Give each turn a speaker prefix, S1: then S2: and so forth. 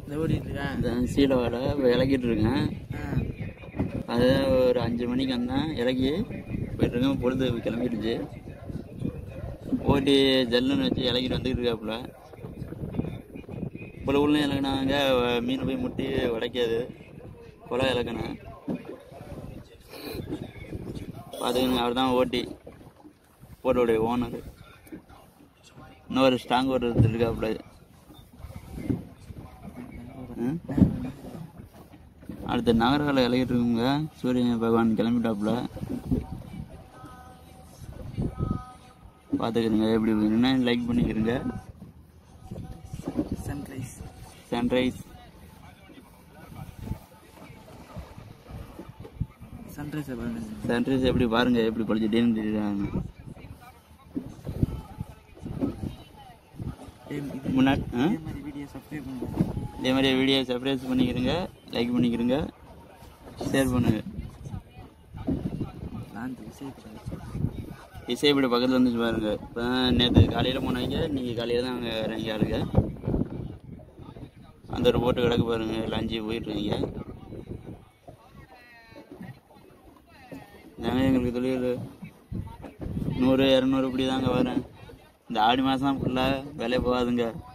S1: இந்த ஓடிட்டு இருக்கா
S2: இந்த சீலை வலை இலக்கிட்டு இருக்கேன்
S1: ஆ
S2: அது ஒரு அஞ்சு மணிக்கு வந்தேன் இலக்கி போயிட்டுருக்கேன் பொழுது கிளம்பிடுச்சு ஓட்டி ஜல்லுன்னு வச்சு இலக்கிட்டு வந்துக்கிட்டு இருக்காப்புல இப்போ உள்ள இலக்கினாங்க மீன் போய் முட்டி உடைக்காது கொலை இலக்கினேன் பார்த்துக்கங்க அவர் தான் ஓட்டி போட்டோடைய ஓனர் இன்னொரு ஸ்ட்ராங் ஒரு இருக்காப்புல ம் அடுத்த நகரகால இலகிட்டு இருக்குங்க சூரியன் பகவான் கிளம்பிட்டாப்புல பார்த்துக்கிறங்க எப்படி இருக்குன்னு லைக் பண்ணிக்கிறங்க
S1: சன்ரைஸ்
S2: சன்ரைஸ்
S1: சன்ரைஸ் பாருங்க
S2: சன்ரைஸ் எப்படி பாருங்க எப்படி பழிச்சிட்டேன்னு தெரியுறாங்க முன்னாடி ஆ?
S1: இதே மாதிரி வீடியோ சப்ஸ்கிரைப் பண்ணுங்க
S2: இதே மாதிரி வீடியோ சப்ஸ்கிரைப் பண்ணிக்கிறங்க லைக் பண்ணிக்கிறங்க ஷேர் பண்ணுங்க
S1: நான் இசை
S2: இசை இப்படி பக்கத்தில் வந்துச்சு பாருங்க இப்போ நேற்று காலையில் போனாங்க நீங்கள் காலையில் தான் அங்கே இறங்கி ஆளுங்க அந்த ஒரு போட்டு கிடக்கு பாருங்க லஞ்சு போயிட்டுருக்கீங்க தாங்க எங்களுக்கு தொழில் நூறு இரநூறு இப்படி தாங்க வரேன் இந்த ஆடி மாதம் ஃபுல்லாக வேலையை போகாதுங்க